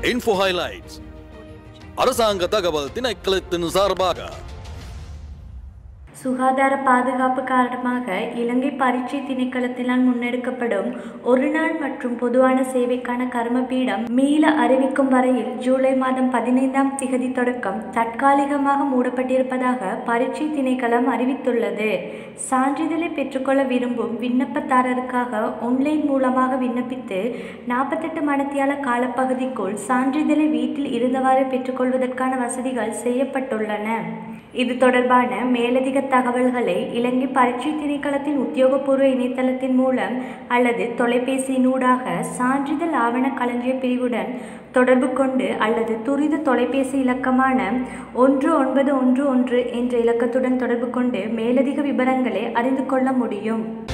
info highlights அரசாங்க தகவல் திணைக்களத்தின் சார்பாக சுகாதார பாதுகாப்பு காரணமாக இலங்கை பரீட்சை திணைக்களத்தினால் முன்னெடுக்கப்படும் ஒரு நாள் மற்றும் பொதுவான சேவைக்கான கர்மபீடம் மீள அறிவிக்கும் வரையில் ஜூலை மாதம் பதினைந்தாம் திகதி தொடக்கம் தற்காலிகமாக மூடப்பட்டிருப்பதாக பரீட்சை திணைக்களம் அறிவித்துள்ளது சான்றிதழை பெற்றுக்கொள்ள விரும்பும் விண்ணப்பதாரருக்காக ஒன்லைன் மூலமாக விண்ணப்பித்து நாற்பத்தெட்டு மணித்தியால காலப்பகுதிக்குள் சான்றிதழை வீட்டில் இருந்தவாறு பெற்றுக்கொள்வதற்கான வசதிகள் செய்யப்பட்டுள்ளன இது தொடர்பான மேலதிக தகவல்களை இலங்கை பரீட்சை திணைக்களத்தின் உத்தியோகபூர்வ இணையதளத்தின் மூலம் அல்லது தொலைபேசியினூடாக சான்றிதழ் ஆவண களஞ்சிய பிரிவுடன் தொடர்பு கொண்டு அல்லது துரித தொலைபேசி இலக்கமான ஒன்று ஒன்பது ஒன்று ஒன்று என்ற இலக்கத்துடன் தொடர்பு கொண்டு மேலதிக விவரங்களை அறிந்து கொள்ள முடியும்